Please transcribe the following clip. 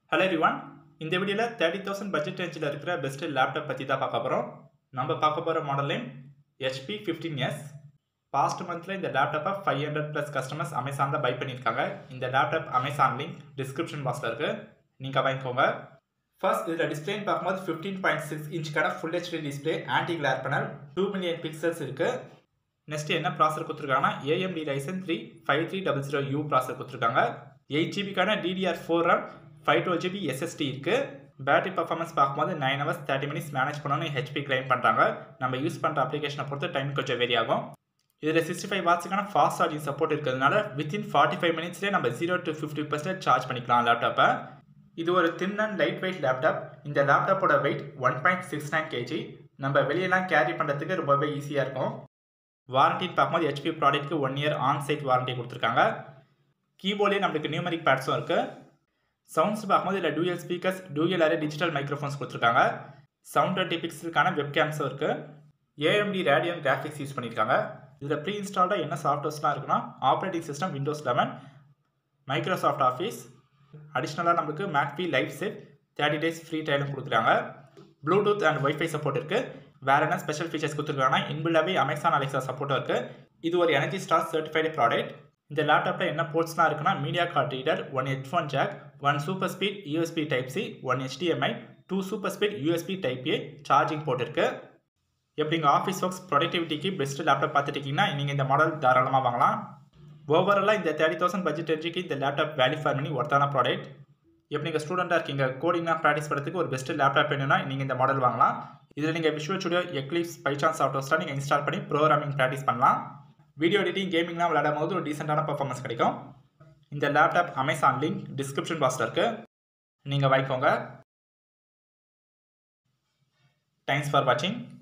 hello everyone இந்த வீடியோவில் thirty thousand budget ரேஞ்சில் இருக்கிற பெஸ்ட் லேப்டாப் பற்றி தான் பார்க்க போகிறோம் நம்ம பார்க்க போகிற model name HP fifteen S past மந்தில் இந்த லேப்டாப்பை ஃபைவ் ஹண்ட்ரட் ப்ளஸ் கஸ்டமர்ஸ் அமேசானில் பை பண்ணியிருக்காங்க இந்த லேப்டாப் அமேசான் லிங்க் டிஸ்கிரிப்ஷன் பாக்ஸில் இருக்குது நீங்கள் வாங்கிக்கோங்க ஃபர்ஸ்ட் இதில் டிஸ்பிளேன்னு பார்க்கும்போது ஃபிஃப்டீன் பாயிண்ட் சிக்ஸ் இன்ச்சுக்கான full HD display anti glare panel two million pixels இருக்குது நெக்ஸ்ட் என்ன ப்ராசர் கொடுத்துருக்காங்கன்னா AMD Ryzen three five three double zero U processor கொடுத்துருக்காங்க எயிட் ஜிபிக்கான DDR four RAM five twelve GB SSD இருக்குது battery performance பார்க்கும்போது nine hours thirty minutes manage பண்ணணும்னு HP claim பண்ணுறாங்க நம்ம யூஸ் பண்ணுற அப்ளிகேஷனை பொறுத்து டைம் கொஞ்சம் வேரி ஆகும் இதில் சிக்ஸ்டி ஃபைவ் வாட்ஸுக்கான ஃபாஸ்ட் சார்ஜிங் சப்போர்ட் இருக்கிறதுனால வித்தின் ஃபார்ட்டி ஃபைவ் மினிட்ஸ்லேயே நம்ம zero to fifty percent charge பண்ணிக்கலாம் லேப்டாப்பை இது ஒரு thin and lightweight laptop இந்த லேப்டாப்போட weight one point six nine KG நம்ம வெளியெல்லாம் கேரி பண்ணுறதுக்கு ரொம்பவே ஈஸியாக இருக்கும் வாரண்டின்னு பார்க்கும்போது ஹெச்பி ப்ராடக்ட்க்கு one year on site warranty கொடுத்துருக்காங்க கீபோர்ட்லேயே நம்மளுக்கு நியூமரிக் பேட்ஸும் இருக்குது சவுண்ட்ஸ் பார்க்கும்போது இதில் dual speakers dual array digital microphones கொடுத்துருக்காங்க சவுண்ட் டுவெண்ட்டி பிக்ஸலுக்கான வெப் கேம்ஸும் இருக்குது ஏஎம்டி ரேடியன் கிராஃபிக்ஸ் யூஸ் பண்ணியிருக்காங்க இதில் ப்ரீ இன்ஸ்டால்டாக என்ன சாஃப்ட்வேர்ஸ்லாம் இருக்குன்னா operating system Windows eleven Microsoft Office அடிஷ்னலாக நம்மளுக்கு McAfee LiveSafe thirty days free டைலும் கொடுக்குறாங்க ப்ளூடூத் அண்ட் ஒய்ஃபை சப்போர்ட் இருக்குது வேறு என்ன ஸ்பெஷல் ஃபீச்சர்ஸ் கொடுத்துருக்காங்கன்னா இன்பில்லாவே அமேசான் அலெக்ஸா சப்போர்ட்டும் இருக்குது இது ஒரு எனர்ஜி ஸ்டார் சர்டிஃபைடு ப்ராடக்ட் இந்த லேப்டாப்பில் என்ன போர்ட்ஸ்லாம் இருக்குன்னா media card reader one headphone jack one super speed USB type C one HDMI two super speed USB type A charging port இருக்குது எப்படிங்க ஆஃபீஸ் ஒர்க்ஸ் ப்ரொடக்டிவிட்டிக்கு பெஸ்ட் லேப்டாப் பார்த்துட்டிங்கன்னா நீங்கள் இந்த மாடல் தாராளமாக வாங்கலாம் ஓவராலாக இந்த தேர்ட்டி தௌசண்ட் பட்ஜெட் ரேஞ்சுக்கு இந்த லேப்டாப் வேல்யூ ஃபார் மணி ஒர்த்தான ப்ராடக்ட் எப்போ நீங்கள் ஸ்டூடெண்ட்டாக இருக்கீங்க கோடிங்லாம் ப்ராக்டிஸ் பண்ணுறதுக்கு ஒரு பெஸ்ட் லேப்டாப் வேணும்னா நீங்கள் இந்த மாடல் வாங்கலாம் இதில் நீங்கள் விஷுவல் ஸ்டுடியோ எக்லிப்ஸ் பைசான் சாஃப்ட்வேர்ஸ்லாம் நீங்கள் இன்ஸ்டால் பண்ணி ப்ரோக்ராமிங் ப்ராக்டிஸ் பண்ணலாம் வீடியோ எடிட்டிங் கேமிங்லாம் விளையாடும் போது ஒரு டீசெண்டான பர்ஃபார்மன்ஸ் கிடைக்கும் இந்த லேப்டாப் அமேசான் லிங்க் டிஸ்கிரிப்ஷன் பாக்ஸில் இருக்குது நீங்கள் வாங்கிக்கோங்க தேங்க்ஸ் ஃபார் வாட்சிங்